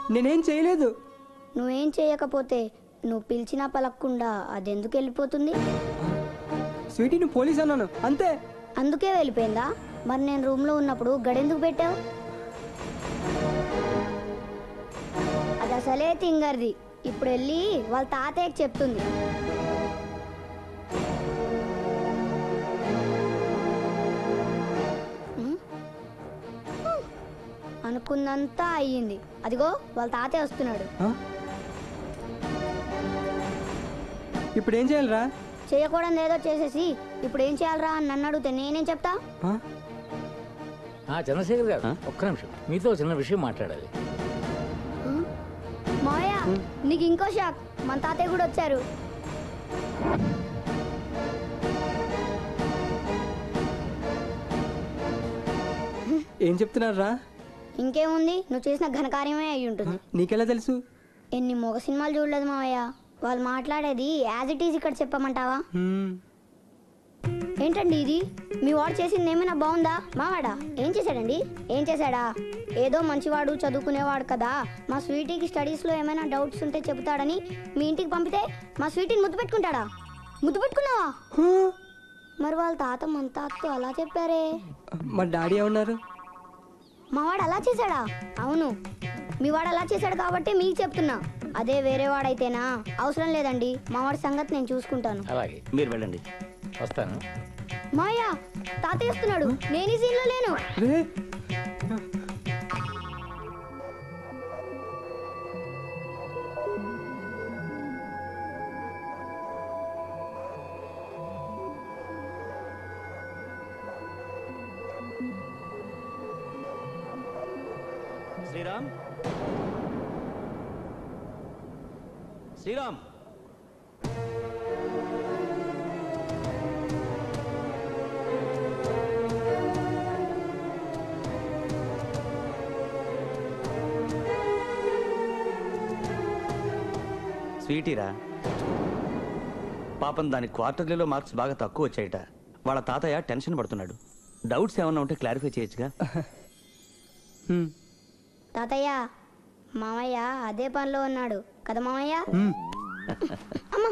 నేనేం చేయలేదు నువ్వేం చేయకపోతే నువ్వు పిలిచినా పలక్కుండా అదెందుకు వెళ్ళిపోతుంది స్వీటీ నువ్వు పోలీస్ అన్నాను అంతే అందుకే వెళ్ళిపోయిందా మరి నేను రూమ్లో ఉన్నప్పుడు గడెందుకు పెట్టావు అది అసలే తింగర్ది ఇప్పుడు వెళ్ళి వాళ్ళ తాతయ్యకి చెప్తుంది ఉమ్. ఉమ్. అనుకున్నంతా అయ్యింది అదిగో వాళ్ళ తాతయ్య వస్తున్నాడు ఆ? ఇప్పుడు ఏం చేయాలిరా చేయకూడదు ఏదో చేసేసి ఇప్పుడు ఏం చేయాలరా అని నన్ను అడిగితే నేనేం చెప్తా ఆ? ఆ, చంద్రశేఖర్ గారు ఒక్క నిమిషం మీతో చిన్న విషయం మాట్లాడాలి మావయ్య నీకు ఇంకో షాక్ మన తాతయ్య కూడా వచ్చారు ఏం చెప్తున్నారా ఇంకేముంది నువ్వు చేసిన ఘనకార్యమే అయి ఉంటుంది నీకెలా తెలుసు ఎన్ని మొగ సినిమాలు చూడలేదు మావయ్య వాళ్ళు మాట్లాడేది యాజ్ ఇట్ ఈజ్ ఇక్కడ చెప్పమంటావా హ్మ్. ఏంటండి ఇది మీ వాడు చేసింది ఏమైనా బాగుందా మావాడా ఏం చేశాడండి ఏం చేశాడా ఏదో మంచివాడు చదువుకునేవాడు కదా మా స్వీటీకి స్టడీస్లో ఏమైనా డౌట్స్ ఉంటే చెబుతాడని మీ ఇంటికి పంపితే మా స్వీటీని ముద్దు పెట్టుకుంటాడా ముద్దు పెట్టుకున్నావా హూ. మరి వాళ్ళ తాత మన తాతతో అలా చెప్పారే మా డాడీ ఏమన్నారు మావాడు అలా చేశాడా అవును మీ వాడు అలా చేశాడు కాబట్టి మీకు చెప్తున్నా అదే వేరే వాడైతేనా అవసరం లేదండి మావాడి సంగతి నేను చూసుకుంటాను అలాగే మీరు వెళ్ళండి వస్తాను మాయా తాతయ్య వస్తున్నాడు నేను ఈ సీన్లో లేను రే శ్రీరామ్ శ్రీరామ్ స్వీటీరా పాపం దాని క్వార్టర్లీలో మార్క్స్ బాగా తక్కువ వచ్చాయట వాళ్ళ తాతయ్య టెన్షన్ పడుతున్నాడు డౌట్స్ ఏమన్నా ఉంటే క్లారిఫై చేయొచ్చుగా హ్మ్. తాతయ్య మామయ్య అదే పనిలో ఉన్నాడు కదా మామయ్య హ్మ్. అమ్మా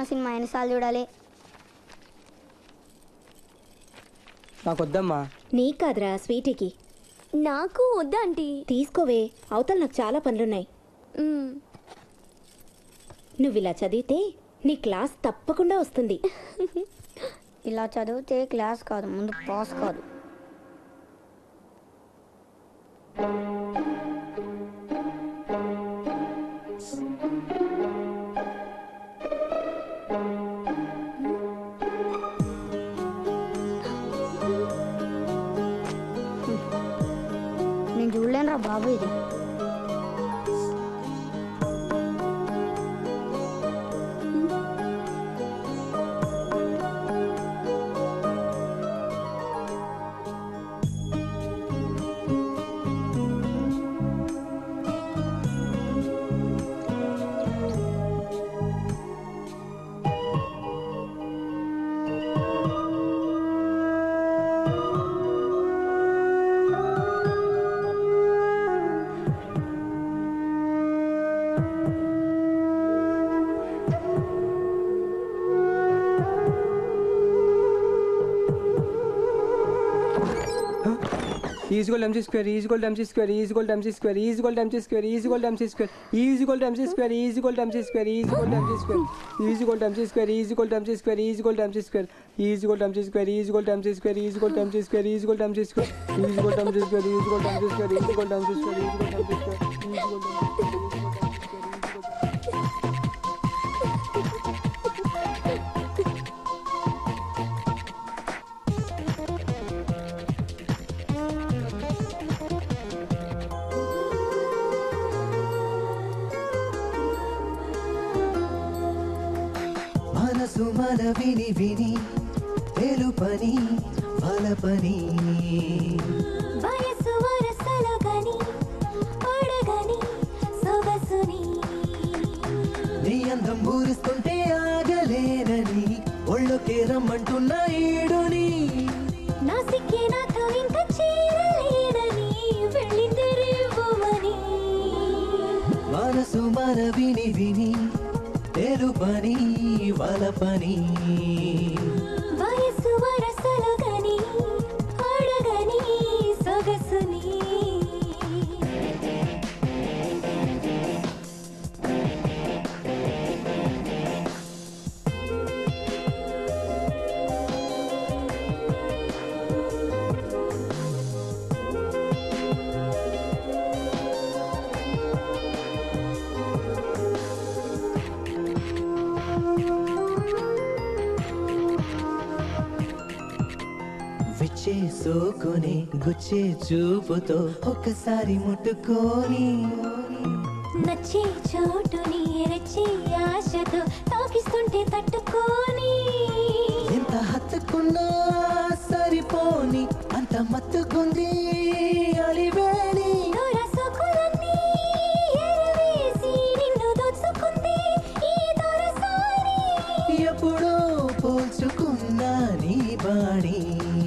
సినిమా ఎన్నిసార్లు చూడాలి నాకు వద్దమ్మా నీకు కాదురా స్వీటీకి నాకు వద్దా ఆంటీ తీసుకోవే అవతల నాకు చాలా పనులున్నాయి మ్మ్. నువ్వు ఇలా చదివితే నీ క్లాస్ తప్పకుండా వస్తుంది ఇలా చదివితే క్లాస్ కాదు ముందు పాస్ కాదు నేను చూడలేనురా బాబు ఇది E equal MC square E equal MC square E equal MC square E equal MC square E equal MC square E equal MC square E equal MC square E equal MC square E equal MC square E equal MC square E equal MC square E equal MC square E equal MC square E equal MC square E equal MC square E equal MC square E equal MC square E equal MC square E equal MC square మనసు మన విని విని తెలుపని బలపని వయసు వరసలు గని అడగని సొగసుని నీ అందం ఊరిస్తుంటే ఆగలేనని ఒళ్ళొకే రమ్మంటున్న ఈడుని నా సిక్కే నాతో ఇంకా చేరలేనని వెళ్ళింది రేపుమని మనసు మన విని విని తెలుపని బలపని వయసు వరసలు గని అడగని సొగసుని విచ్చే సోకుని గుచ్చే చూపుతో ఒక్కసారి ముట్టుకొని నచ్చే చోటుని రెచ్చే ఆశతో తాకిస్తుంటే తట్టుకొని ఎంత హత్తుకున్నా సరిపోని అంత మత్తుకుంది అలివేలి దొరసకులన్నీ ఎరవేసి నిన్ను దోచుకుంది ఈ దొరసాని ఎప్పుడో పోల్చుకున్నా నీ బాణి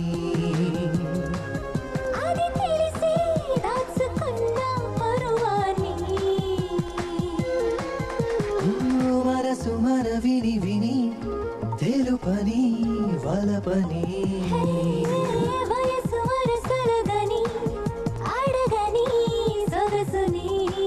అది తెలిసి దాచుకున్న పరువాన్ని మనసు మన విని విని తెలుపని వలపని వయసు వరసలుగని అడగని సొగసుని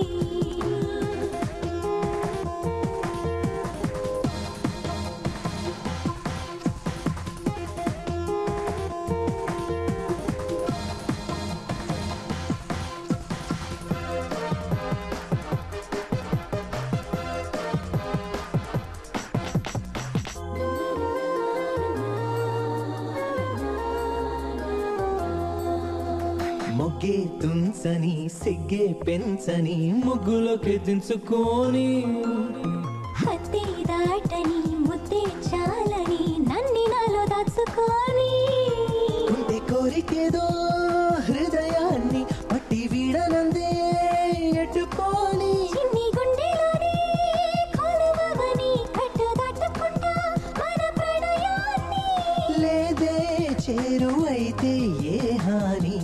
మొగ్గే తుంచని సిగ్గే పెంచని ముగ్గులోకి దించుకొని హత్తి దాటని ముద్దే చాలని నన్ని నాలో దాచుకొని కుంటి కోరికేదో హృదయాన్ని పట్టి వీడనందే ఎట్టుకొని చిన్ని గుండెలోనే కొలువవని కట్టు దాటుకుంటా మన ప్రణయాన్ని లేదే చేరువైతే ఏ హాని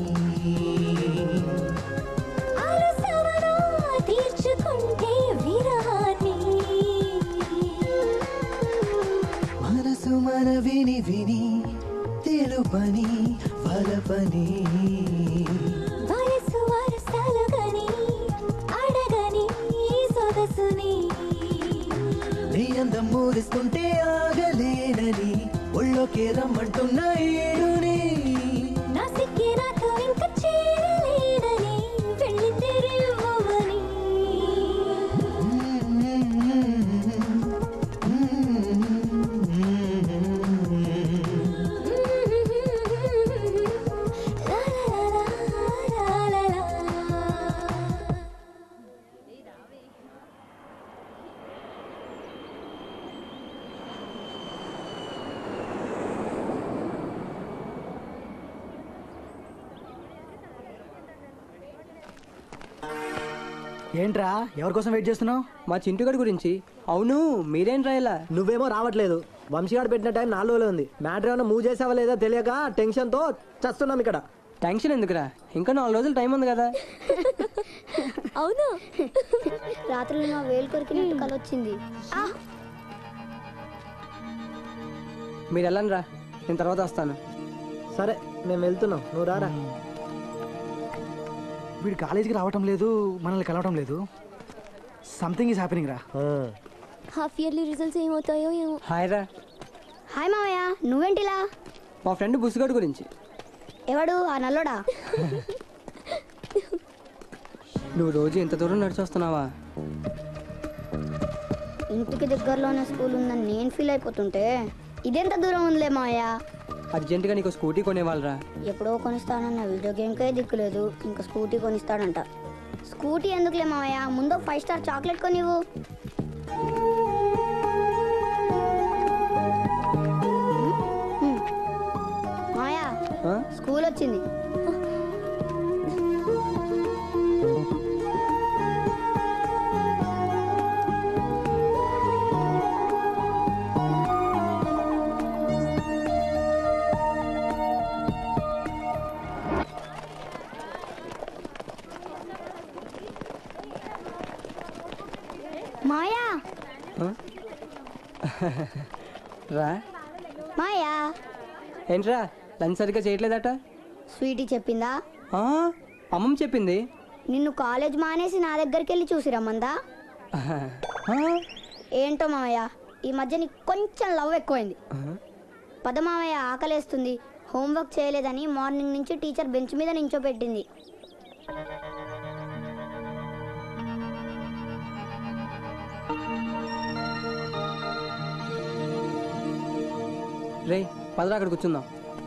అలసవనా తీర్చుకుంటే విరహాన్ని విని విని తెలుపని వలపని వయసు వరసలుగని అడగని సొగసుని నీ అందం మూరిస్తుంటే ఆగలేనని ఒళ్ళోకే రమ్మంటున్న ఏడుని నా సిక్కి నాకు ఇంక చేరలేదని వెళ్ళింది రేవని లా లా లా లా లా లా. ఏంట్రా ఎవరి కోసం వెయిట్ చేస్తున్నావు మా చింటుగడి గురించి అవును మీరేంట్రా ఇలా నువ్వేమో రావట్లేదు వంశీగాడు పెట్టిన టైం నాలుగు రోజులు ఉంది మ్యాటర్ ఏమైనా మూవ్ చేసావా లేదా తెలియక టెన్షన్తో చస్తున్నాం ఇక్కడ టెన్షన్ ఎందుకురా ఇంకా నాలుగు రోజులు టైం ఉంది కదా అవును రాత్రులు నా వేలు కొరికినట్టు కలొచ్చింది ఆ, మీరు వెళ్ళండి రా నేను తర్వాత వస్తాను సరే మేము వెళ్తున్నాం నువ్వు రారా వీడు కాలేజీకి రావటం లేదు మనల్ని కలవటం లేదు సంథింగ్ ఈస్ హ్యాపెనింగ్ రా హాఫ్ ఇయర్లీ రిజల్ట్స్ ఏమవుతాయో ఏమో హాయ్ రా హాయ్ మామయ్య నువ్వేంటిలా మా ఫ్రెండ్ బుసుగడు గురించి ఎవడు ఆ నల్లోడా నువ్వు రోజు ఇంత దూరం నడిచి వస్తున్నావా ఇంటికి దగ్గరలోనే స్కూల్ ఉందని నేను ఫీల్ అయిపోతుంటే ఇదెంత దూరం ఉందిలే మామయ్య అర్జెంటుగా నీకు స్కూటీ కొనేవాళ్ళరా ఎప్పుడో కొనిస్తానన్న వీడియో గేమ్కే దిక్కులేదు ఇంకా స్కూటీ కొనిస్తాడంట స్కూటీ ఎందుకులే మామయ్య ముందు ఫైవ్ స్టార్ చాక్లెట్ కొనివ్వు హ్మ్. మాయా ఆ? స్కూల్ వచ్చింది మాయా రా మాయా ఏంట్రా లంచ్ సరిగ్గా చేయట్లేదట స్వీటీ చెప్పిందా ఆ, అమ్మమ్మ చెప్పింది నిన్ను కాలేజ్ మానేసి నా దగ్గరికి వెళ్ళి చూసి రమ్మందా ఆ, ఏంటో మామయ్య ఈ మధ్య నీకు కొంచెం లవ్ ఎక్కువైంది పద మామయ్య ఆకలేస్తుంది హోంవర్క్ చేయలేదని మార్నింగ్ నుంచి టీచర్ బెంచ్ మీద నించోపెట్టింది రే పదరా అక్కడ కూర్చుందాం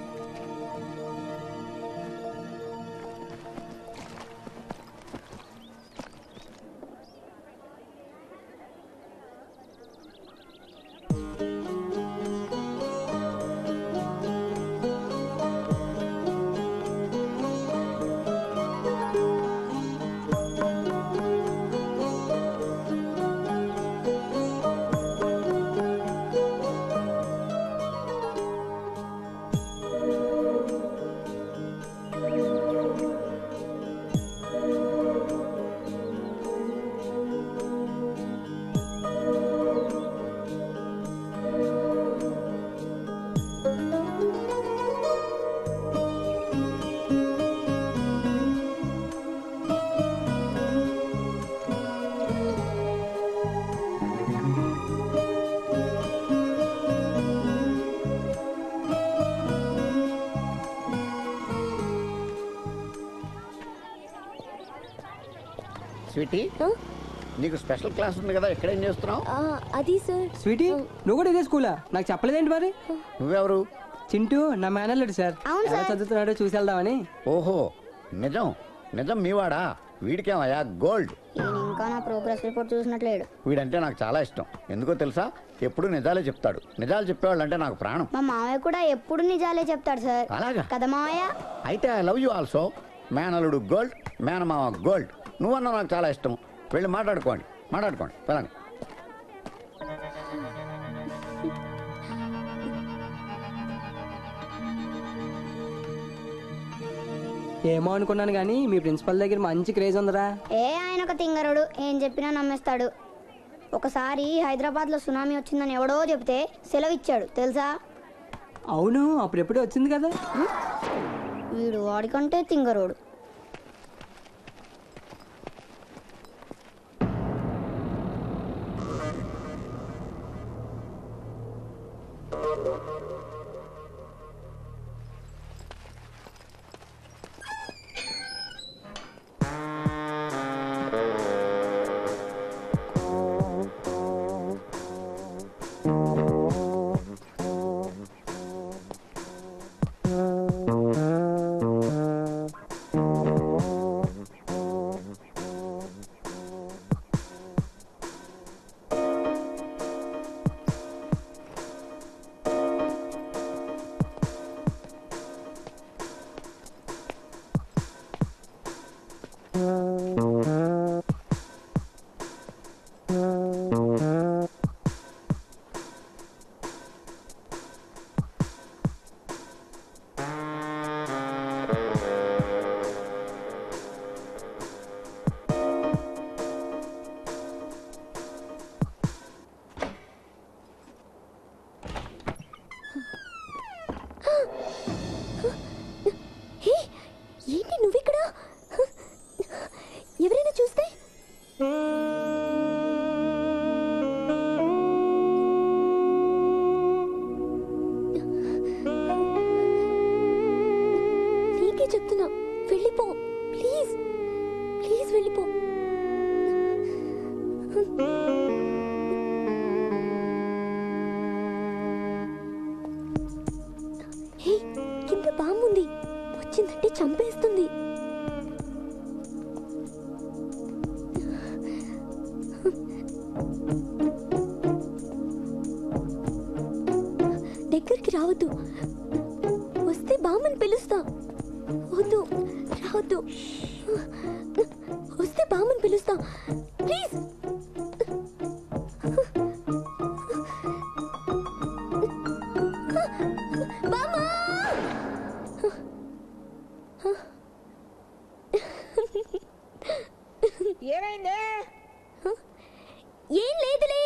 స్వీటీ నీకు స్పెషల్ క్లాస్ ఉంది కదా ఎక్కడేం చేస్తున్నావు అది సార్ స్వీటీ నువ్వు కూడా ఇదే స్కూలా నాకు చెప్పలేదేంటి మరి నువ్వెవరు చింటూ నా మేనల్లుడు సార్ అవును ఎలా సార్. చదువుతున్నాడో చూసి వెళ్దామని ఓహో నిజం నిజం మీవాడా వీడికేమయ్యా గోల్డ్ ఈయన ఇంకా నా ప్రోగ్రెస్ రిపోర్ట్ చూసినట్లేడు వీడంటే నాకు చాలా ఇష్టం ఎందుకో తెలుసా ఎప్పుడు నిజాలే చెప్తాడు నిజాలు చెప్పేవాళ్ళు అంటే నాకు ప్రాణం మా మామయ్య కూడా ఎప్పుడు నిజాలే చెప్తాడు సార్ అలాగా కదా మామయ్య అయితే ఐ లవ్ యూ ఆల్సో మేనలుడు గోల్డ్ మేనమామ గోల్డ్ నువ్వన్నా నాకు చాలా ఇష్టం వెళ్ళి మాట్లాడుకోండి మాట్లాడుకోండి పదండి ఏమో అనుకున్నాను కానీ మీ ప్రిన్సిపల్ దగ్గర మంచి క్రేజ్ ఉందిరా ఏ ఆయన ఒక తింగరుడు ఏం చెప్పినా నమ్మేస్తాడు ఒకసారి హైదరాబాద్లో సునామీ వచ్చిందని ఎవడో చెప్తే సెలవు ఇచ్చాడు తెలుసా అవును అప్పుడెప్పుడే వచ్చింది కదా వీడు వాడికంటే తింగరోడు హే ఏంటి నువ్విక్కడ ఎవరైనా చూస్తే నీకే చెప్తున్నా వెళ్ళిపో ప్లీజ్ ప్లీజ్ వెళ్ళిపో హే కింద బాంబుంది వచ్చిందంటే చంపేస్తుంది దగ్గరికి రావద్దు వస్తే బామ్మని పిలుస్తా వద్దు రావద్దు వస్తే బామ్మని పిలుస్తా ప్లీజ్ బామ్మా ఏమైంది ఏం లేదులే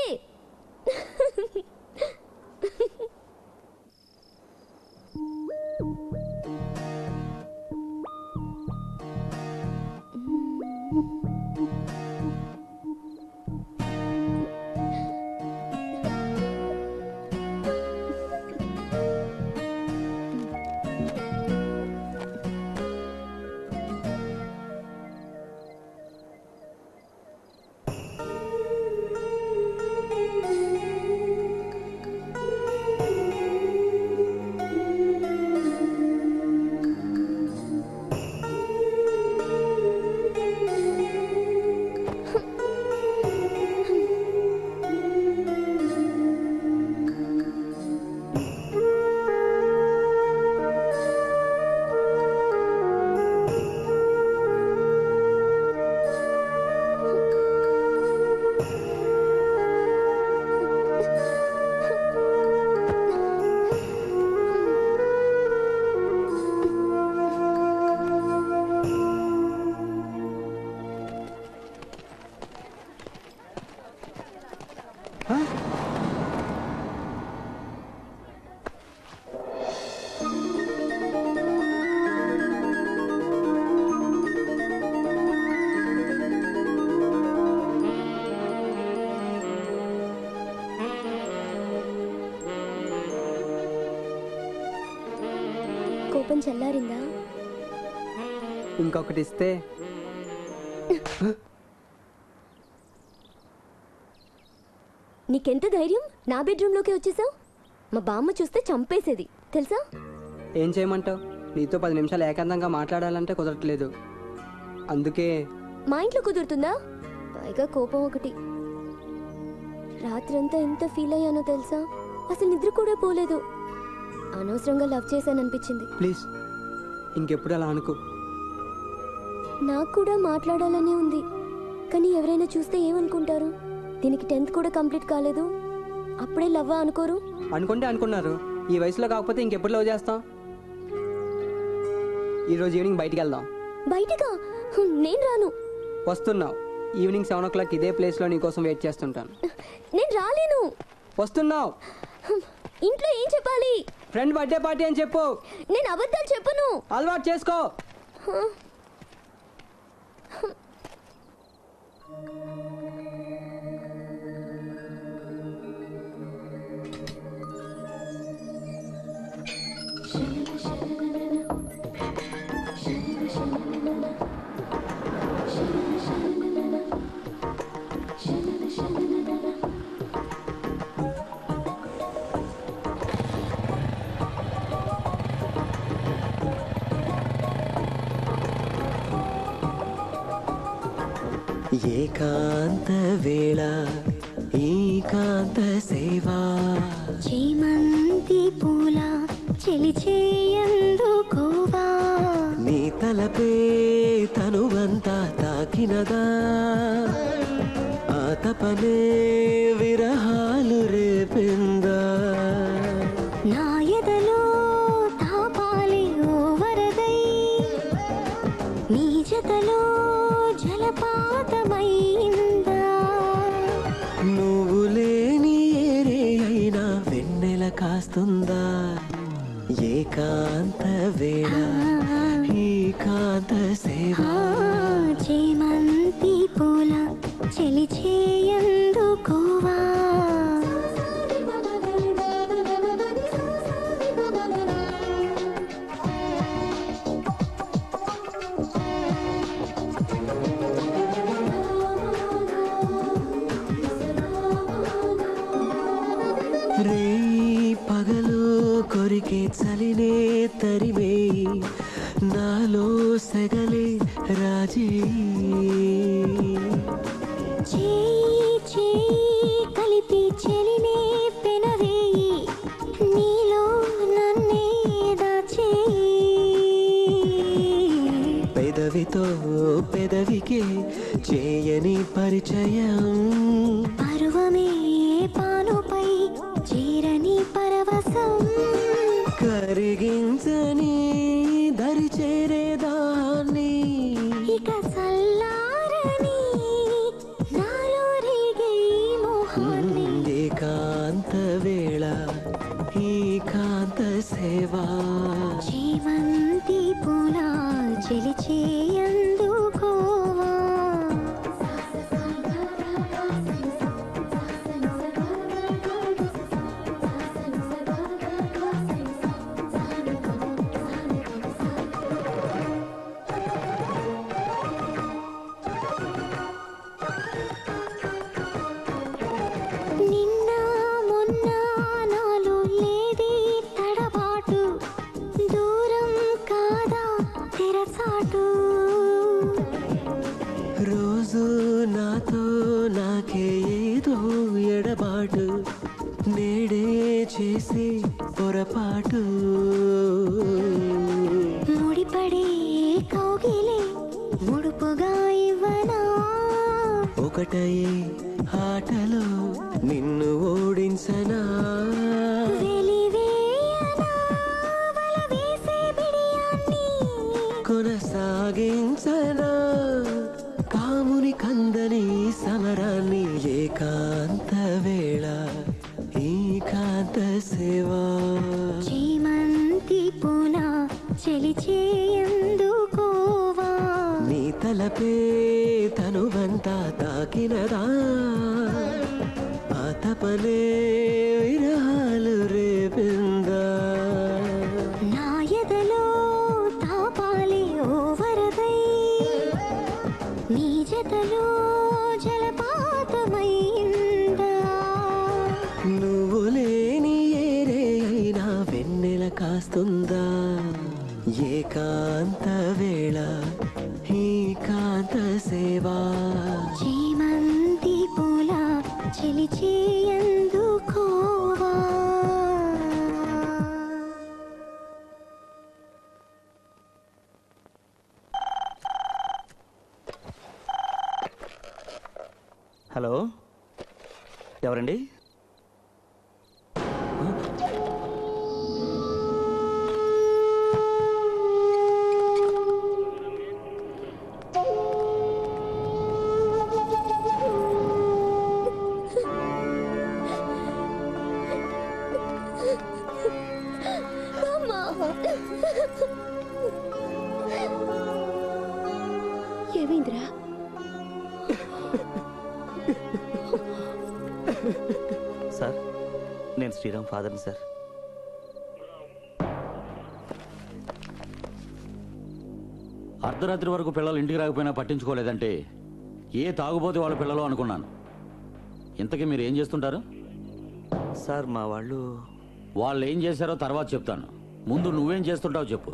కోపం చల్లారిందా ఇంకొకటి ఇస్తే నీకెంత ధైర్యం నా బెడ్రూమ్లోకి వచ్చేసావు మా బామ్మ చూస్తే చంపేసేది తెలుసా ఏం చేయమంటావు నీతో పది నిమిషాలు ఏకాంతంగా మాట్లాడాలంటే కుదరట్లేదు అందుకే మా ఇంట్లో కుదురుతుందా పైగా కోపం ఒకటి రాత్రంతా ఎంత ఫీల్ అయ్యానో తెలుసా అసలు నిద్ర కూడా పోలేదు అనవసరంగా లవ్ చేశాననిపించింది ప్లీజ్ ఇంకెప్పుడు అలా అనుకో నాకు కూడా మాట్లాడాలనే ఉంది కానీ ఎవరైనా చూస్తే ఏమనుకుంటారు దీనికి టెన్త్ కూడా కంప్లీట్ కాలేదు అప్పుడే లవ్వా అనుకోరు అనుకుంటే అనుకున్నారు ఈ వయసులో కాకపోతే ఇంకెప్పుడు లవ్ చేస్తాం ఈరోజు ఈవినింగ్ బయటికి వెళ్దాం బయటగా హ్మ్, నేను రాను వస్తున్నావు ఈవినింగ్ సెవెన్ ఓ క్లాక్ ఇదే ప్లేస్లో నీకోసం వెయిట్ చేస్తుంటాను నేను రాలేను వస్తున్నావు హ్మ్, ఇంట్లో ఏం చెప్పాలి ఫ్రెండ్ బర్త్డే పార్టీ అని చెప్పు నేను అబద్ధాలు చెప్పను అలవాటు చేసుకో ఏకాంత వేళ ఏకాంత సేవా చేమంతి పూల చెలి చేయందుకోవా నీ తలపే తనువంతా తాకినదా ఆ తపనే విరహాలు రేపిందా నా ఎదలో తాపాలి ఓ వరదై నీ జతలో జలపాతమైందా నువ్వు లేని ఏరే అయినా వెన్నెల కాస్తుందా ఏకాంత వేళ ఏకాంత సేవా చేమంతి పూల చెలి చేయందుకోవా రే పగలు కొరికే చలినే తరిమే నాలో సెగలే రాజీ చేయి చేయి కలిపి చెలినే పెనవేయి నీలో నన్నే దాచేయి పెదవితో పెదవికే చేయని పరిచయం పర్వమే పానుపై చేరని పరవశం కరిగించని దరి చేరేదాన్ని ఇక చల్లారని నాలో రేగే ఈ మోహాన్ని ఏకాంత వేళ ఏకాంత సేవా చేమంతి పూల చెలి చేయందుకోవా నిన్న మొన్న నాలో లేది తడబాటు దూరం కాదా తెరచాటు రోజు నాతో నాకే ఏదో ఎడబాటు నేడే చేసే పొరపాటు ముడిపడే కౌగిలే ముడుపుగా ఇవ్వనా ఒకటయే ఆటలో నిన్ను ఓడించనా వెలివేయనా వల వేసే బిడియాన్ని కొనసాగించనా కాముని కందని సమరాన్ని ఏకాంత వేళ ఏకాంత సేవా చేమంతి పూల చెలి చేయందుకోవా నీ తలపే తనువంతా తాకినదా ఆ తపనే విరహాలు రేపిందా నా ఎదలో తాపాలి ఓ వరదై నీ జతలో జలపాతమైందా నువ్వు లేని ఏరే అయినా వెన్నెల కాస్తుందా ఏకాంత వేళ ఏకాంత సేవా చేమంతి పూల చెలి చేయందుకోవా హలో ఎవరండి ఏమైందిరా సార్ నేను శ్రీరామ్ ఫాదర్ని సార్ అర్ధరాత్రి వరకు పిల్లలు ఇంటికి రాకపోయినా పట్టించుకోలేదంటే ఏ తాగుబోతే వాళ్ళ పిల్లలు అనుకున్నాను ఇంతకీ మీరు ఏం చేస్తుంటారు సార్ మా వాళ్ళు వాళ్ళు ఏం చేశారో తర్వాత చెప్తాను ముందు నువ్వేం చేస్తుంటావు చెప్పు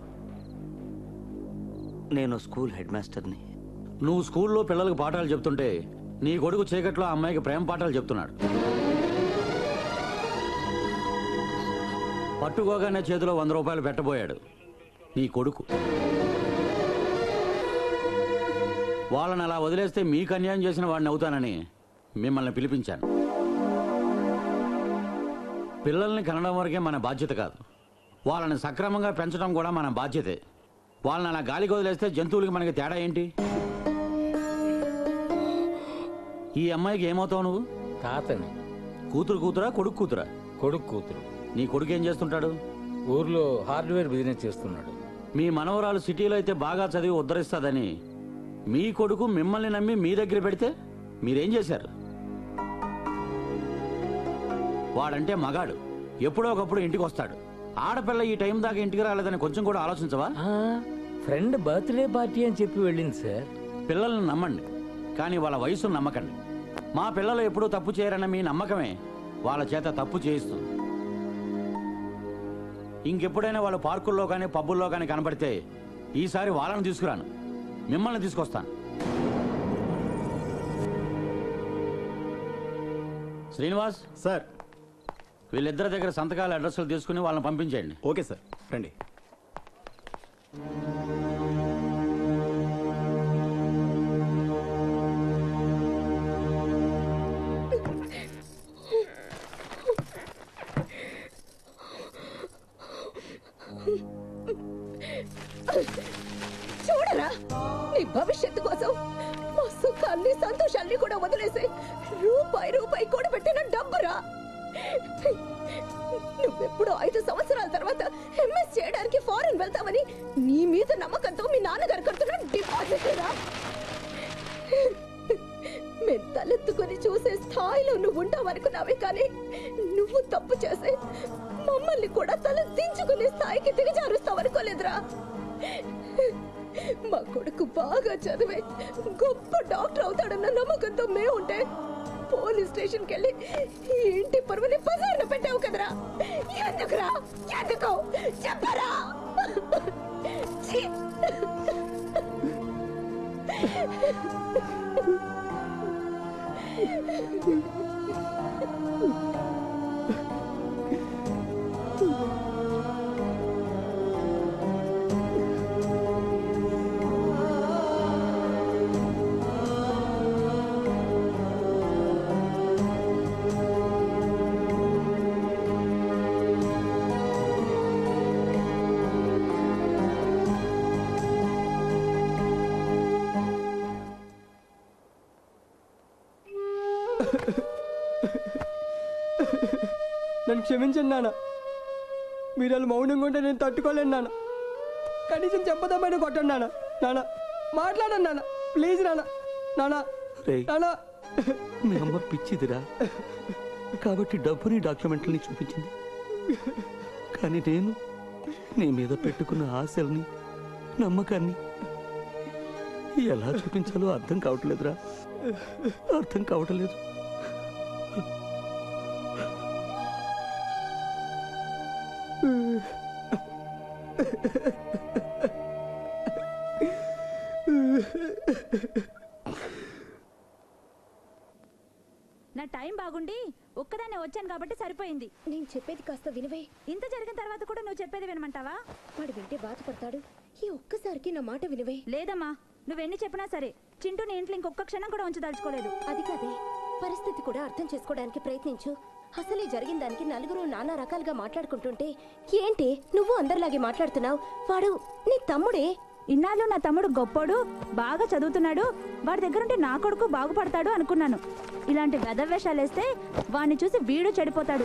నేను స్కూల్ హెడ్ మాస్టర్ని నువ్వు స్కూల్లో పిల్లలకు పాఠాలు చెప్తుంటే నీ కొడుకు చీకట్లో ఆ అమ్మాయికి ప్రేమ పాఠాలు చెప్తున్నాడు పట్టుకోగానే చేతిలో వంద రూపాయలు పెట్టబోయాడు నీ కొడుకు వాళ్ళని అలా వదిలేస్తే మీకు అన్యాయం చేసిన వాడిని అవుతానని మిమ్మల్ని పిలిపించాను పిల్లల్ని కనడం వరకే మన బాధ్యత కాదు వాళ్ళని సక్రమంగా పెంచడం కూడా మన బాధ్యతే వాళ్ళని అలా గాలికి వదిలేస్తే జంతువులకి మనకి తేడా ఏంటి ఈ అమ్మాయికి ఏమవుతావు నువ్వు తాతని కూతురు కూతురా కొడుకు కూతురా కొడుకు కూతురు నీ కొడుకు ఏం చేస్తుంటాడు ఊర్లో హార్డ్వేర్ బిజినెస్ చేస్తున్నాడు మీ మనవరాలు సిటీలో అయితే బాగా చదివి ఉద్ధరిస్తుందని మీ కొడుకు మిమ్మల్ని నమ్మి మీ దగ్గర పెడితే మీరేం చేశారు వాడంటే మగాడు ఎప్పుడో ఒకప్పుడు ఇంటికి వస్తాడు ఆడపిల్ల ఈ టైం దాకా ఇంటికి రాలేదని కొంచెం కూడా ఆలోచించవా ఫ్రెండ్ బర్త్డే పార్టీ అని చెప్పి వెళ్ళింది సార్ పిల్లల్ని నమ్మండి కానీ వాళ్ళ వయసును నమ్మకండి మా పిల్లలు ఎప్పుడూ తప్పు చేయరన్న మీ నమ్మకమే వాళ్ళ చేత తప్పు చేయిస్తుంది ఇంకెప్పుడైనా వాళ్ళు పార్కుల్లో కానీ పబ్బుల్లో కానీ కనబడితే ఈసారి వాళ్ళని తీసుకురాను మిమ్మల్ని తీసుకొస్తాను శ్రీనివాస్ సార్ వీళ్ళిద్దరి దగ్గర సంతకాల అడ్రస్లు తీసుకుని వాళ్ళని పంపించేయండి ఓకే సార్ రండి చూడరా నీ భవిష్యత్తు కోసం మా సుఖాన్ని సంతోషాన్ని కూడా వదిలేసి రూపాయి రూపాయి కూడా పెట్టిన డబ్బురా నువ్వెప్పుడు ఐదు సంవత్సరాల తర్వాత ఎంఎస్ చేయడానికి ఫారెన్ వెళ్తావని నీ మీద నమ్మకంతో మీ నాన్నగారు కడుతున్న డిపాజిట్ రా మేము తలెత్తుకొని చూసే స్థాయిలో నువ్వు ఉంటావనుకున్నావే కానీ నువ్వు తప్పు చేసే మమ్మల్ని కూడా తల దించుకునే స్థాయికి దిగజారుస్తావనుకోలేదురా మా కొడుకు బాగా చదివే గొప్ప డాక్టర్ అవుతాడన్న నమ్మకంతో మేము ఉంటే పోలీస్ స్టేషన్ కెళ్ళి ఈ ఇంటి పరువుని బజార్లో పెట్టావు కదరా ఎందుకురా ఎందుకు చెప్పరా ఛీ! నన్ను క్షమించండి నాన్న మీరు వాళ్ళు మౌనంగా ఉంటే నేను తట్టుకోలేను నాన్న కనీసం చెప్పదామని కొట్టండి నాన్న నాన్న మాట్లాడండి నాన్న ప్లీజ్ నాన్న నాన్న రేయ్. నాన్న మీ అమ్మ పిచ్చిదిరా కాబట్టి డబ్బుని డాక్యుమెంట్లని చూపించింది కానీ నేను నీ మీద పెట్టుకున్న ఆశల్ని నమ్మకాన్ని ఎలా చూపించాలో అర్థం కావట్లేదురా అర్థం కావట్లేదు నా టైం బాగుండి ఒక్కదాన్నే వచ్చాను కాబట్టి సరిపోయింది నేను చెప్పేది కాస్త వినవే ఇంత జరిగిన తర్వాత కూడా నువ్వు చెప్పేది వినమంటావా వాడు వింటే బాధపడతాడు ఈ ఒక్కసారికి నా మాట వినవే లేదమ్మా నువ్వెన్ని చెప్పినా సరే చింటూ నీ ఇంట్లో ఇంకొక క్షణం కూడా ఉంచదలుచుకోలేదు అది కాదే పరిస్థితి కూడా అర్థం చేసుకోవడానికి ప్రయత్నించు అసలే జరిగిన దానికి నలుగురు నానా రకాలుగా మాట్లాడుకుంటుంటే ఏంటి నువ్వు అందరిలాగే మాట్లాడుతున్నావు వాడు నీ తమ్ముడే ఇన్నాళ్ళు నా తమ్ముడు గొప్పోడు బాగా చదువుతున్నాడు వాడి దగ్గరుంటే నా కొడుకు బాగుపడతాడు అనుకున్నాను ఇలాంటి వేషాలేస్తే వాడిని చూసి వీడు చెడిపోతాడు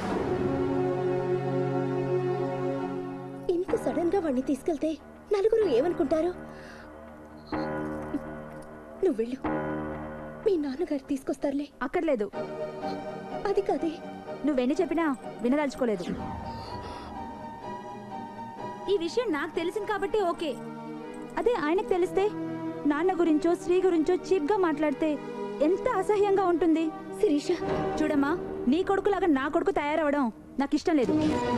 ఇంత సడన్ గా వాడిని తీసుకెళ్తే నలుగురు ఏమనుకుంటారు నువ్వు వెళ్ళు మీ నాన్నగారు తీసుకొస్తారులే అక్కర్లేదు అది కాదే నువ్వెన్ని చెప్పినా వినదలుచుకోలేదు ఈ విషయం నాకు తెలిసింది కాబట్టి ఓకే అదే ఆయనకు తెలిస్తే నాన్న గురించో శ్రీ గురించో చీప్ గా మాట్లాడితే ఎంత అసహ్యంగా ఉంటుంది శిరీష చూడమ్మా నీ కొడుకులాగా నా కొడుకు తయారవడం నాకు ఇష్టం లేదు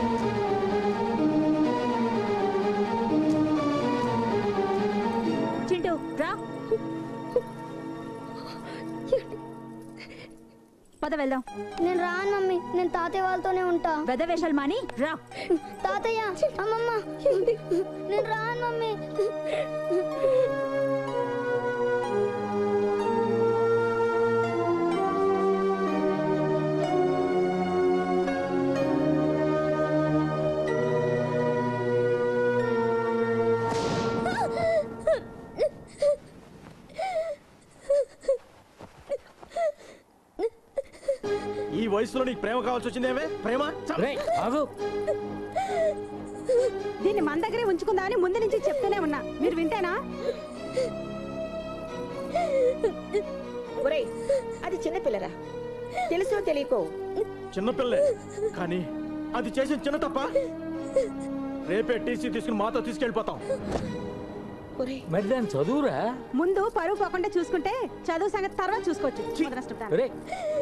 చింటూ రా పద వెళ్దాం నేను రాను మమ్మీ నేను తాతయ్య వాళ్ళతోనే ఉంటా వెద వేషాలు మాని రా తాతయ్య అమ్మమ్మ నేను రాను మమ్మీ ఈ వయసులో నీకు ప్రేమ కావాల్సి వచ్చిందేమే ప్రేమ దీన్ని మన దగ్గరే ఉంచుకుందామని ముందు నుంచి చెప్తూనే ఉన్నా మీరు వింటేనా ఒరేయ్ అది చిన్నపిల్లరా తెలుసో తెలియకో చిన్నపిల్లే కానీ అది చేసిన చిన్న తప్ప రేపే టీసీ తీసుకుని మాతో తీసుకెళ్ళిపోతాం ఒరేయ్ మరి దాని చదువురా ముందు పరువు పోకుండా చూసుకుంటే చదువు సంగతి తర్వాత చూసుకోవచ్చు మొదలష్టం ఒరే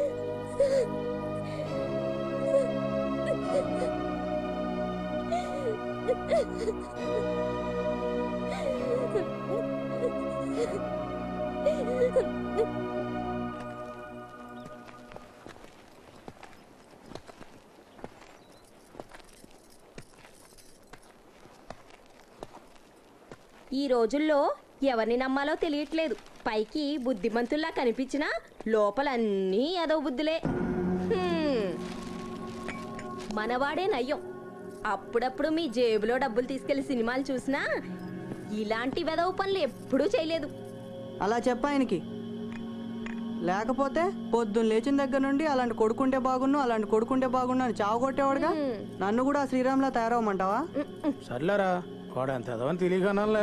ఈ రోజుల్లో ఎవరిని నమ్మాలో తెలియట్లేదు పైకి బుద్ధిమంతుల్లా కనిపించినా లోపలన్నీ ఏదో బుద్ధులే హ్మ్. మనవాడే నయ్యం అప్పుడప్పుడు మీ జేబులో డబ్బులు తీసుకెళ్లి సినిమాలు చూసినా ఇలాంటి వెదవ పనులు ఎప్పుడూ చేయలేదు అలా చెప్ప ఆయనకి లేకపోతే పొద్దున్న లేచిన దగ్గర నుండి అలాంటి కొడుకుంటే బాగున్ను అలాంటి కొడుకుంటే బాగున్ను అని చావు కొట్టేవాడుగా నన్ను కూడా ఆ శ్రీరామ్లా తయారవమంటావా సర్లేరా వాడు ఎంత ఎదవని తెలియకనాలే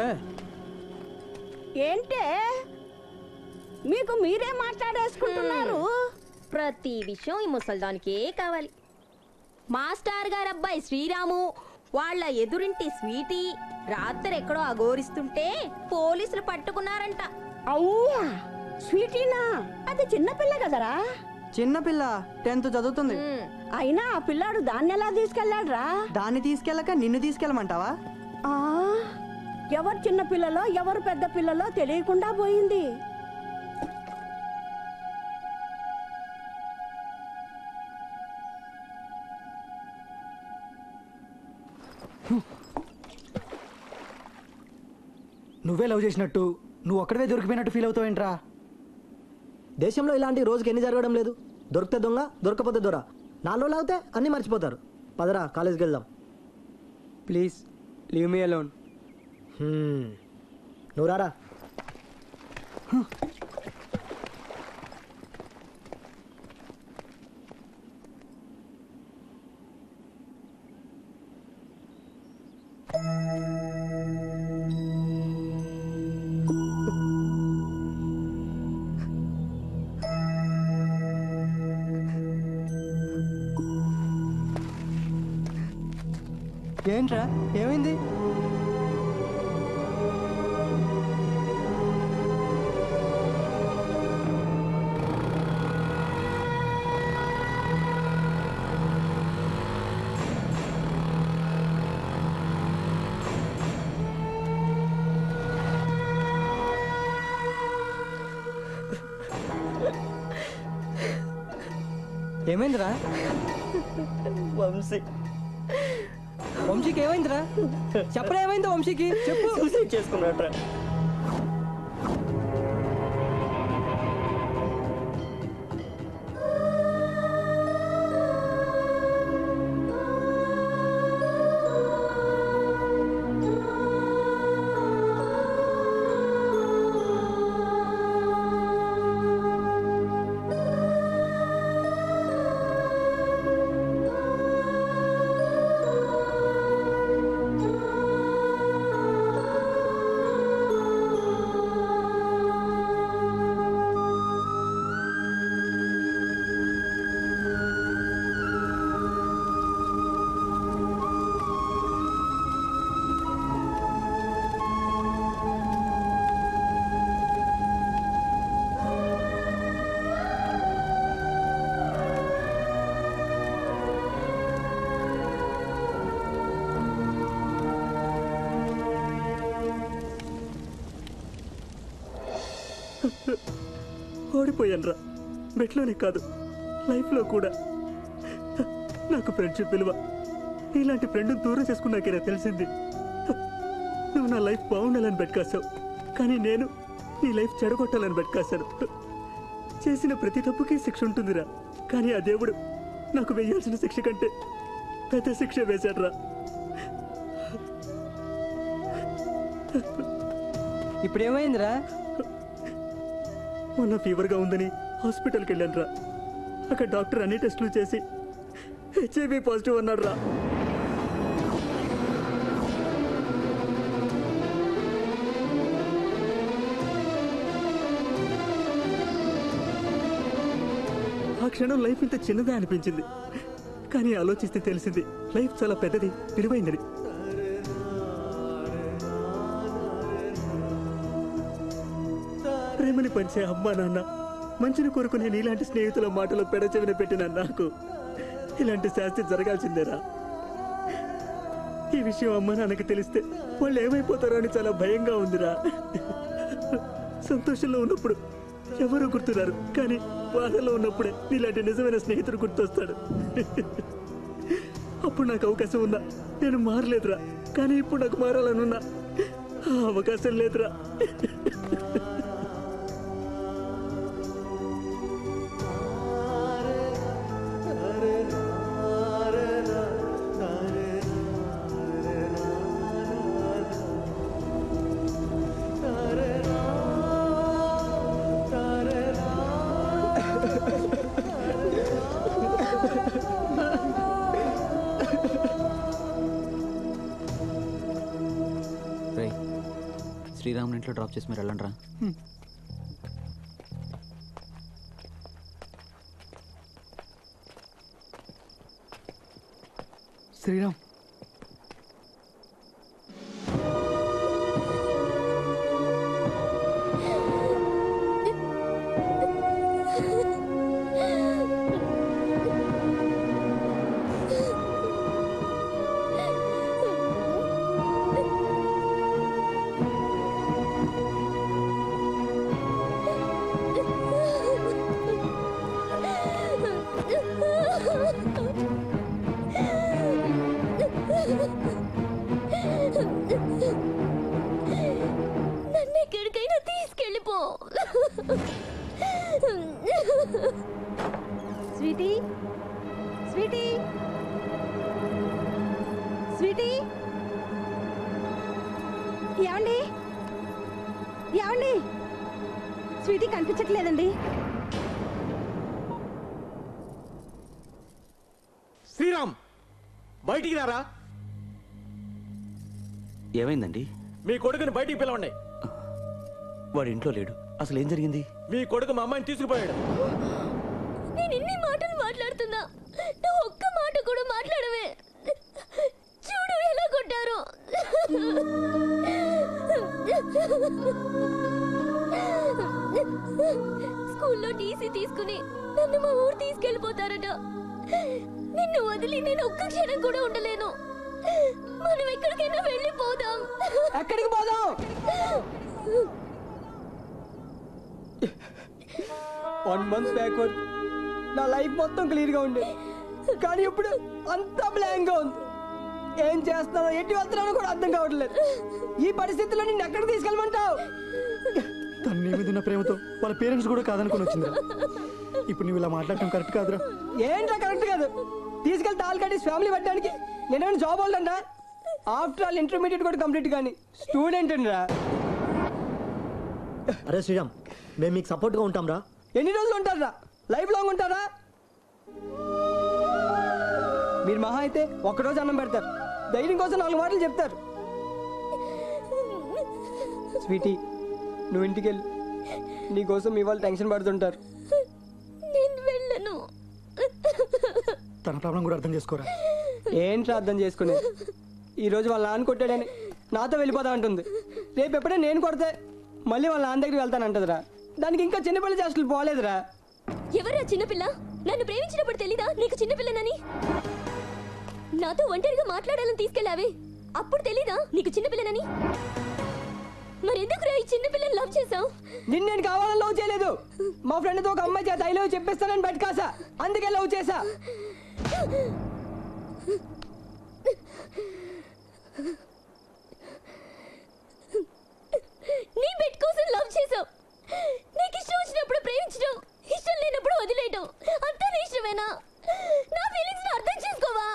ఏంటే మీకు మీరే మాట్లాడేసుకుంటున్నారు ప్రతి విషయం ఈ ముసల్దానికే కావాలి మాస్టర్ గారు అబ్బాయి శ్రీరాము వాళ్ళ ఎదురింటి స్వీటీ రాత్రి ఎక్కడో అఘోరిస్తుంటే పోలీసులు పట్టుకున్నారంట అవ్వా స్వీటీనా అది చిన్నపిల్ల కదరా చిన్నపిల్ల టెన్త్ చదువుతుంది అయినా ఆ పిల్లాడు దాన్ని ఎలా తీసుకెళ్ళాడ్రా దాన్ని తీసుకెళ్ళక నిన్ను తీసుకెళ్ళమంటావా ఆ, ఎవరు చిన్న పిల్లలో ఎవరు పెద్ద పిల్లలో తెలియకుండా పోయింది నువ్వే లవ్ చేసినట్టు నువ్వు ఒక్కడవే దొరికిపోయినట్టు ఫీల్ అవుతావు ఏంట్రా దేశంలో ఇలాంటి రోజుకి ఎన్ని జరగడం లేదు దొరికితే దొంగ దొరకపోతే దొర నాలుగు రోజులు అవుతే అన్నీ మర్చిపోతారు పదరా కాలేజ్కి వెళ్దాం ప్లీజ్ లీవ్ మీ అలోన్ నువ్వు రారా ఏంట్రా ఏమైంది ఏమైందిరా వంశీ వంశీకి ఏమైందిరా చెప్పరా ఏమైందో వంశీకి చెప్పు సూసైడ్ చేసుకున్నాడ్రా ఆ ఓడిపోయాను రా బెట్లోనే కాదు లైఫ్లో కూడా నాకు ఫ్రెండ్షిప్ విలువ నీలాంటి ఫ్రెండ్ దూరం చేసుకున్నాకేనా తెలిసింది నువ్వు నా లైఫ్ బాగుండాలని బెట్కాసావు కానీ నేను నీ లైఫ్ చెడగొట్టాలని బెట్కాశాను చేసిన ప్రతి తప్పుకి శిక్ష ఉంటుందిరా కానీ ఆ దేవుడు నాకు వేయాల్సిన శిక్ష కంటే పెద్ద శిక్ష వేశాడ్రా ఇప్పుడు ఏమైందిరా మొన్న ఫీవర్గా ఉందని హాస్పిటల్కి వెళ్ళాను రా అక్కడ డాక్టర్ అన్ని టెస్టులు చేసి హెచ్ఐవి పాజిటివ్ అన్నాడు రా ఆ క్షణం లైఫ్ ఇంత చిన్నదే అనిపించింది కానీ ఆలోచిస్తే తెలిసింది లైఫ్ చాలా పెద్దది విలువైందని ప్రేమని పంచే అమ్మా నాన్న మంచిని కోరుకునే నీలాంటి స్నేహితుల మాటలు పెడచెవిన పెట్టిన నాకు ఇలాంటి శాస్తి జరగాల్సిందేరా ఈ విషయం అమ్మ నాన్నకి తెలిస్తే వాళ్ళు ఏమైపోతారో అని చాలా భయంగా ఉందిరా సంతోషంలో ఉన్నప్పుడు ఎవరు గుర్తురారు కానీ బాధలో ఉన్నప్పుడే నీలాంటి నిజమైన స్నేహితుడు గుర్తొస్తాడు అప్పుడు నాకు అవకాశం ఉందా నేను మారలేదురా కానీ ఇప్పుడు నాకు మారాలనున్నా ఆ అవకాశం లేదురా రే శ్రీరాముని ఇంట్లో డ్రాప్ చేసి మీరు వెళ్ళండి రా శ్రీరామ్ నన్ను ఎక్కడికైనా తీసుకెళ్ళిపో స్వీటీ స్వీటీ స్వీటీ ఏమండి ఏమండి స్వీటీ కనిపించట్లేదండి శ్రీరామ్ బయటికి రారా ఏమైందండి మీ కొడుకుని బయటికి పిలవండి వాడు ఇంట్లో లేడు అసలు ఏం జరిగింది మీ కొడుకు మా అమ్మాయిని తీసుకుపోయాడు నేను ఇన్ని మాటలు మాట్లాడుతున్నా నువ్వు ఒక్క మాట కూడా మాట్లాడవే చూడు ఎలా కొట్టారు స్కూల్లో టీసీ తీసుకుని నన్ను మా ఊరు తీసుకెళ్ళిపోతారట నిన్ను వదిలి నేను ఒక్క క్షణం కూడా ఉండలేను మనం ఎక్కడికైనా వెళ్ళిపోదాం ఎక్కడికి పోదాం వన్ మంత్ బ్యాక్ వరకు నా లైఫ్ మొత్తం క్లియర్ గా ఉండేది కానీ ఇప్పుడు అంతా బ్లాంక్ గా ఉంది ఏం చేస్తున్నానో ఎట్టి వెళ్తున్నానో కూడా అర్థం కావట్లేదు ఈ పరిస్థితిలో నిన్ను ఎక్కడికి తీసుకెళ్ళమంటావు తన నీ మీద ఉన్న ప్రేమతో వాళ్ళ పేరెంట్స్ కూడా కాదనుకొని వచ్చిందిరా ఇప్పుడు నువ్వు ఇలా మాట్లాడటం కరెక్ట్ కాదురా ఏంట్రా కరెక్ట్ కాదు తీసుకెళ్తే ఆల్రెడీ ఫ్యామిలీ పెట్టడానికి నేనేమైనా జాబ్ వాళ్ళంటా ఆఫ్టర్ ఆల్ ఇంటర్మీడియట్ కూడా కంప్లీట్ కానీ స్టూడెంట్ రా అరే శ్రీరామ్ మేము మీకు సపోర్ట్గా ఉంటాం రా ఎన్ని రోజులు ఉంటారా లైఫ్ లాంగ్ ఉంటారా మీరు మహా అయితే ఒక్కరోజు అన్నం పెడతారు ధైర్యం కోసం నాలుగు మాటలు చెప్తారు స్వీటీ నువ్వు ఇంటికి వెళ్ళి నీకోసం మీ వాళ్ళు టెన్షన్ పడుతుంటారు నేను వెళ్ళను తన ప్రాబ్లం కూడా అర్థం చేసుకోరా ఏంట్రా అర్థం చేసుకునేది ఈ రోజు వాళ్ళ నాన్న కొట్టాడని నాతో వెళ్ళిపోతా అంటుంది రేపు ఎప్పుడే నేను కొడితే మళ్ళీ వాళ్ళ నాన్న దగ్గరికి వెళ్తానంటదిరా దానికి ఇంకా చిన్నపిల్ల చేష్టలు పోలేదురా ఎవరా చిన్నపిల్ల నన్ను ప్రేమించినప్పుడు తెలీదా నీకు చిన్నపిల్లనని నాతో ఒంటరిగా మాట్లాడాలని తీసుకెళ్ళావే అప్పుడు తెలీదా నీకు చిన్నపిల్లనని మరి ఎందుకు ఈ చిన్న పిల్లలు లవ్ చేసావు నిన్ను నేను కావాలని లవ్ చేయలేదు మా ఫ్రెండ్తో ఒక అమ్మాయి చేత ఐ లవ్ చెప్పిస్తానని బయటకాసా అందుకే లవ్ చేసా నీ బెడ్ కోసం లవ్ చేసావు నీకు ఇష్టం వచ్చినప్పుడు ప్రేమించడం ఇష్టం లేనప్పుడు వదిలేయడం అంతా నీ ఇష్టమేనా నా ఫీలింగ్స్ అర్థం చేసుకోవా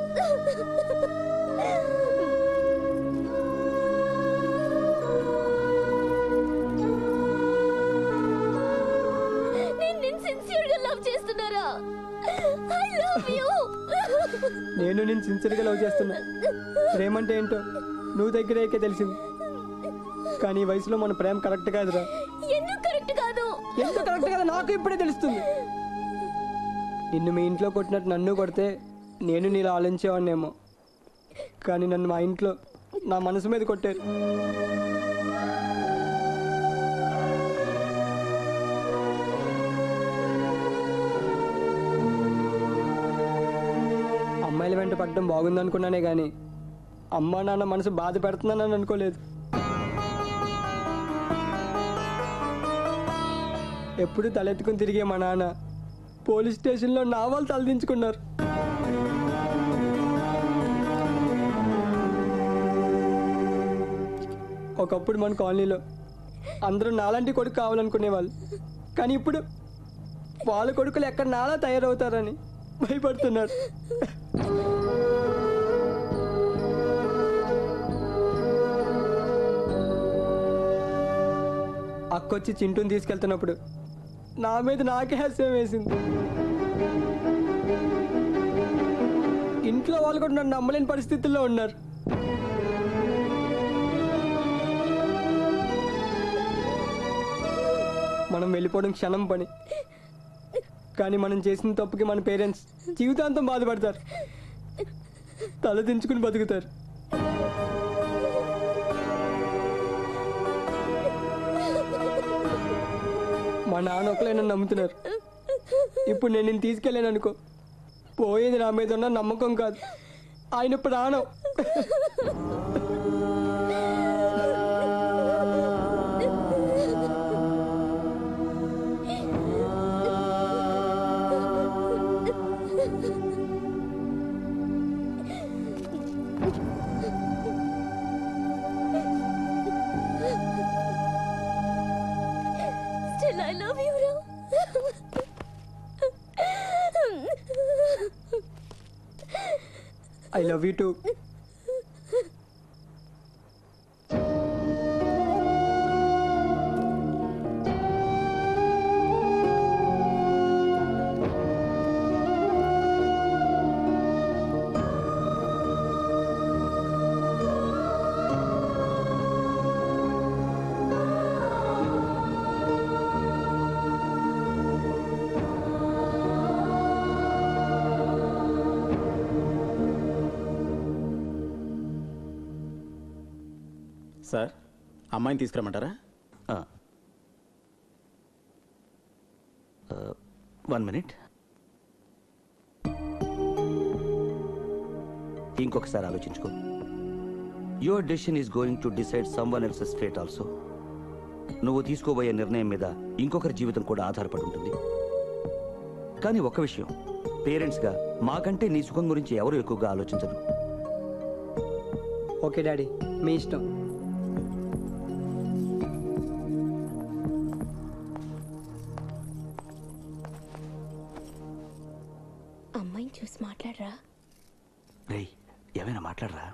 నేను నిన్ను సిన్సియర్ గా లవ్ చేస్తున్నారా ఐ లవ్ యూ నేను నేను సిన్సియర్గా లవ్ చేస్తున్నా ప్రేమంటే ఏంటో నువ్వు దగ్గరేకే తెలిసింది కానీ ఈ వయసులో మన ప్రేమ కరెక్ట్ కాదురా ఎందుకు కరెక్ట్ కాదు ఎంత కరెక్ట్ కదా నాకు ఇప్పుడే తెలుస్తుంది నిన్ను మీ ఇంట్లో కొట్టినట్టు నన్ను కొడితే నేను నీలా ఆలోచించేవాడినేమో కానీ నన్ను మా ఇంట్లో నా మనసు మీద కొట్టారు అమ్మాయిల వెంట పడడం బాగుందనుకున్నానే కానీ అమ్మా నాన్న మనసు బాధ పెడుతున్నానని అనుకోలేదు ఎప్పుడు తలెత్తుకుని తిరిగే మా నాన్న పోలీస్ స్టేషన్లో నా వాళ్ళు తలదించుకున్నారు ఒకప్పుడు మన కాలనీలో అందరూ నాలాంటి కొడుకు కావాలనుకునేవాళ్ళు కానీ ఇప్పుడు వాళ్ళ కొడుకులు ఎక్కడ నాలా తయారవుతారని భయపడుతున్నారు అక్కొచ్చి చింటూని తీసుకెళ్తున్నప్పుడు నా మీద నాకే హాస్యం వేసింది ఇంట్లో వాళ్ళు కూడా నన్ను నమ్మలేని పరిస్థితుల్లో ఉన్నారు మనం వెళ్ళిపోవడం క్షణం పని కానీ మనం చేసిన తప్పుకి మన పేరెంట్స్ జీవితాంతం బాధపడతారు తల దించుకుని బతుకుతారు మా నాన్న ఒకలే నన్ను నమ్ముతున్నారు ఇప్పుడు నేను నేను తీసుకెళ్ళాను అనుకో పోయేది నా మీద ఉన్న నమ్మకం కాదు ఆయన ప్రాణం Still, I love you, Ram. I love you too sir అమ్మాయిని తీసుకురమ్మంటారా వన్ మినిట్ ఇంకొకసారి ఆలోచించుకో your decision is going to decide someone else's fate also నువ్వు తీసుకోబోయే నిర్ణయం మీద ఇంకొకరి జీవితం కూడా ఆధారపడి ఉంటుంది కానీ ఒక విషయం పేరెంట్స్గా మాకంటే నీ సుఖం గురించి ఎవరు ఎక్కువగా ఆలోచించరు ఓకే డాడీ మీ ఇష్టం అమ్మాయిని చూసి మాట్లాడరా రేయ్ ఏమైనా మాట్లాడరా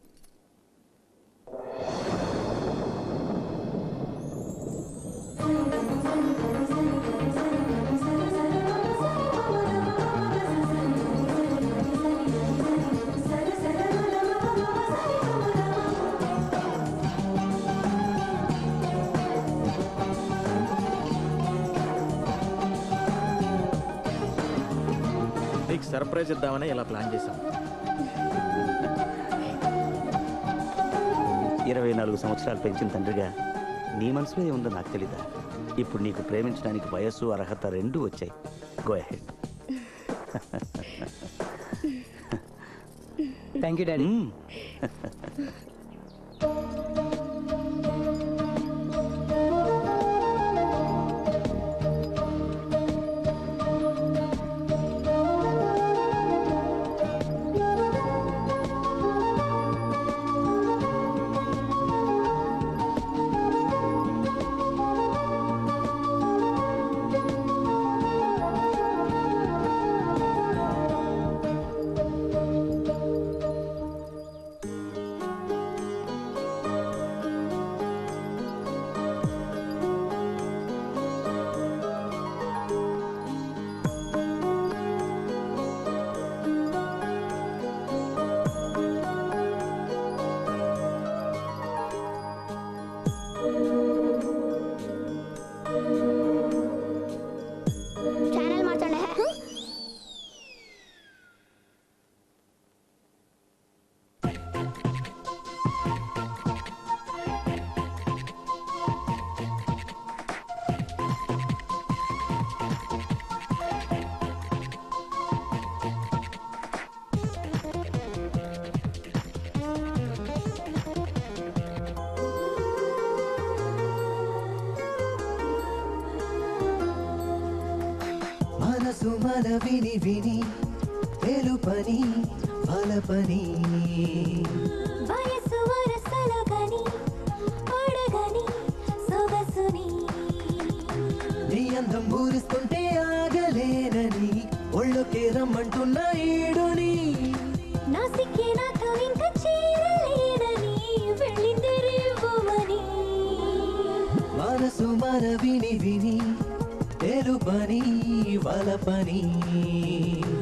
నీకు సర్ప్రైజ్ ఇద్దామని ఇలా ప్లాన్ చేశాం ఇరవై నాలుగు సంవత్సరాలు పెంచిన తండ్రిగా నీ మనసులో ఏముందో నాకు తెలీదా ఇప్పుడు నీకు ప్రేమించడానికి వయస్సు అర్హత రెండూ వచ్చాయి go ahead thank you daddy మనవిని విని తెలుపని ఫలపని వయసు వరసలు గని అడగని సొగసుని నీ అందం ఊరిస్తుంటే ఆగలేనని ఒళ్ళొకే రమ్మంటున్న ఈడుని నా సిక్కే నాతో ఇంక చేరలేనని వెళ్ళింది రేవమని మనసు మనవిని విని తెలుపని వలపని